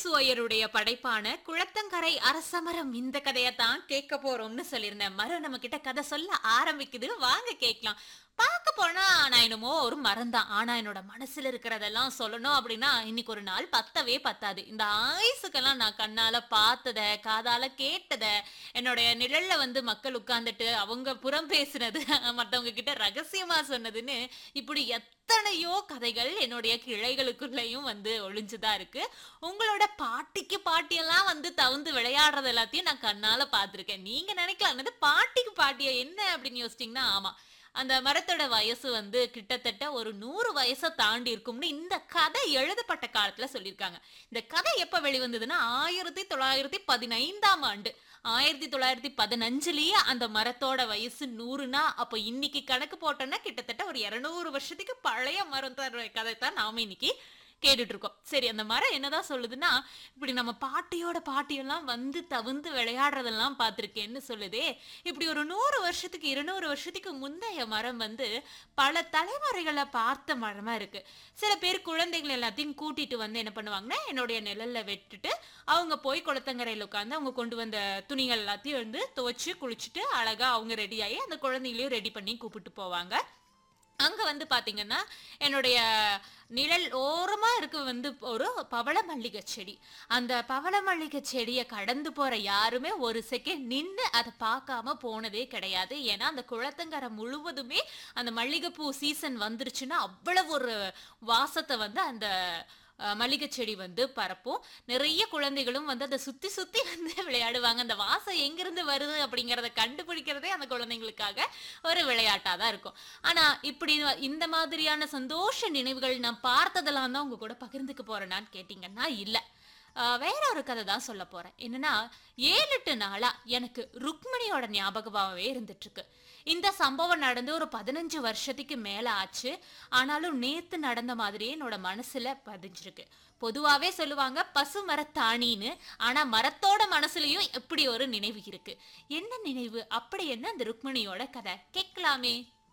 சுவையருடைய படைப்பான குளத்தங்கரை அரசமரம் இந்த கதையத்தான் கேட்க போறோம்னு சொல்லியிருந்தேன் மரம் நம்ம கிட்ட கதை சொல்ல ஆரம்பிக்குது வாங்க கேட்கலாம் பார்க்க போனா நான் என்னமோ ஒரு மரம் தான் ஆனா என்னோட மனசுல இருக்கிறதெல்லாம் சொல்லணும் அப்படின்னா இன்னைக்கு ஒரு நாள் பத்தவே பத்தாது இந்த ஆயுசுக்கெல்லாம் நான் கண்ணால பார்த்தத காதால கேட்டத என்னுடைய நிழல்ல வந்து மக்கள் உட்கார்ந்துட்டு அவங்க புறம் பேசுனது மத்தவங்க கிட்ட ரகசியமா சொன்னதுன்னு இப்படி எத்தனையோ கதைகள் என்னுடைய கிளைகளுக்குள்ளேயும் வந்து ஒளிஞ்சுதான் இருக்கு உங்களோட பாட்டிக்கு பாட்டியெல்லாம் வந்து தவுந்து விளையாடுறது எல்லாத்தையும் நான் கண்ணால பார்த்திருக்கேன் நீங்க நினைக்கலாம் என்னது பாட்டிக்கு பாட்டியா என்ன அப்படின்னு யோசிச்சீங்கன்னா ஆமா அந்த மரத்தோட வயசு வந்து கிட்டத்தட்ட ஒரு நூறு வயசை தாண்டி இருக்கும்னு இந்த கதை எழுதப்பட்ட காலத்துல சொல்லியிருக்காங்க இந்த கதை எப்ப வெளிவந்ததுன்னா ஆயிரத்தி தொள்ளாயிரத்தி பதினைந்தாம் ஆண்டு ஆயிரத்தி தொள்ளாயிரத்தி பதினஞ்சுலயே அந்த மரத்தோட வயசு நூறுனா அப்போ இன்னைக்கு கணக்கு போட்டோம்னா கிட்டத்தட்ட ஒரு இருநூறு வருஷத்துக்கு பழைய மரம் தர கதை தான் நாம இன்னைக்கு கேட்டுட்டு இருக்கோம் சரி அந்த மரம் என்னதான் சொல்லுதுன்னா இப்படி நம்ம பாட்டியோட பாட்டியெல்லாம் வந்து தவிர்ந்து விளையாடுறதெல்லாம் பார்த்துருக்கேன்னு சொல்லுதே இப்படி ஒரு நூறு வருஷத்துக்கு இருநூறு வருஷத்துக்கு முந்தைய மரம் வந்து பல தலைமுறைகளை பார்த்த மரமா இருக்கு சில பேர் குழந்தைகள் எல்லாத்தையும் கூட்டிட்டு வந்து என்ன பண்ணுவாங்கன்னா என்னுடைய நிழல்ல வெட்டுட்டு அவங்க போய் குளத்தங்கரையில் உட்காந்து அவங்க கொண்டு வந்த துணிகள் எல்லாத்தையும் வந்து துவைச்சு குளிச்சுட்டு அழகா அவங்க ரெடியாகி அந்த குழந்தைகளையும் ரெடி பண்ணி கூப்பிட்டு போவாங்க அங்க வந்து பாத்தீங்கன்னா என்னுடைய நிழல் ஓரமா இருக்கு வந்து ஒரு பவள மல்லிகை செடி அந்த பவள மல்லிகை செடியை கடந்து போற யாருமே ஒரு செகண்ட் நின்று அதை பார்க்காம போனதே கிடையாது ஏன்னா அந்த குளத்தங்கரை முழுவதுமே அந்த மல்லிகைப்பூ சீசன் வந்துருச்சுன்னா அவ்வளவு ஒரு வாசத்தை வந்து அந்த அஹ், மல்லிகை செடி வந்து பரப்பும் நிறைய குழந்தைகளும் வந்து அதை சுத்தி சுத்தி வந்து விளையாடுவாங்க அந்த வாசம் எங்கிருந்து வருது அப்படிங்கறத கண்டுபிடிக்கிறதே அந்த குழந்தைங்களுக்காக ஒரு விளையாட்டா தான் இருக்கும் ஆனா இப்படி இந்த மாதிரியான சந்தோஷ நினைவுகள் நான் பார்த்ததெல்லாம் தான் உங்க கூட பகிர்ந்துக்க போறேனான்னு கேட்டீங்கன்னா இல்ல ஆஹ் வேற ஒரு கதை தான் சொல்ல போறேன் என்னன்னா ஏழு எட்டு நாளா எனக்கு ருக்மணியோட ஞாபகமாவே இருந்துட்டு இருக்கு இந்த சம்பவம் நடந்து ஒரு பதினஞ்சு வருஷத்துக்கு மேல ஆச்சு ஆனாலும் நேத்து நடந்த மாதிரியே என்னோட மனசுல பதிஞ்சிருக்கு பொதுவாவே சொல்லுவாங்க பசு மரத்தாணின்னு ஆனா மரத்தோட மனசுலயும் எப்படி ஒரு நினைவு இருக்கு என்ன நினைவு அப்படி என்ன அந்த ருக்மணியோட கதை கேட்கலாமே